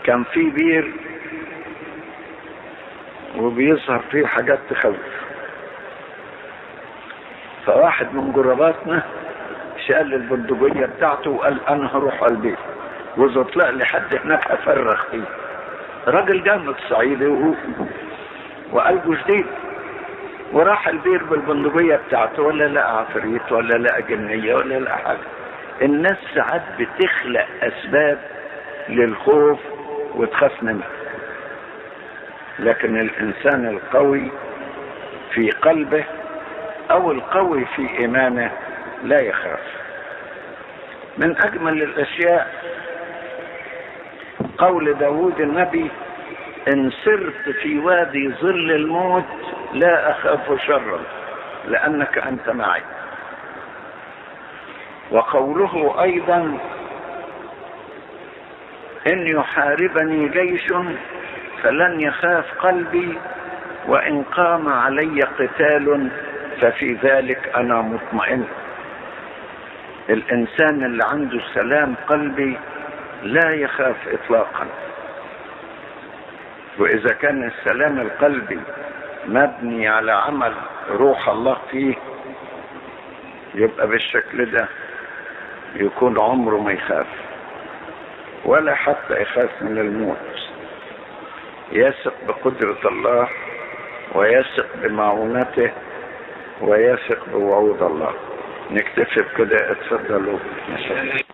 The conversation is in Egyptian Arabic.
كان في بير وبيظهر فيه حاجات تخوف فواحد من جرباتنا شال البندقية بتاعته وقال انا هروح على البيت واذا طلع لي حد هناك افرغ فيه راجل جامد صعيدي وهو وقلبه شديد وراح البير بالبندقية بتاعته ولا لقى عفريت ولا لقى جنية ولا لقى حاجة الناس ساعات بتخلق اسباب للخوف وتخاف منها لكن الانسان القوي في قلبه او القوي في ايمانه لا يخاف من اجمل الاشياء قول داود النبي ان سرت في وادي ظل الموت لا اخاف شرا لانك انت معي وقوله ايضا ان يحاربني جيش فلن يخاف قلبي وان قام علي قتال ففي ذلك انا مطمئن الانسان اللي عنده سلام قلبي لا يخاف اطلاقا واذا كان السلام القلبي مبني على عمل روح الله فيه يبقى بالشكل ده يكون عمره ما يخاف ولا حتى يخاف من الموت يثق بقدرة الله ويثق بمعونته ويثق بوعود الله نكتفي بكده اتفضلوا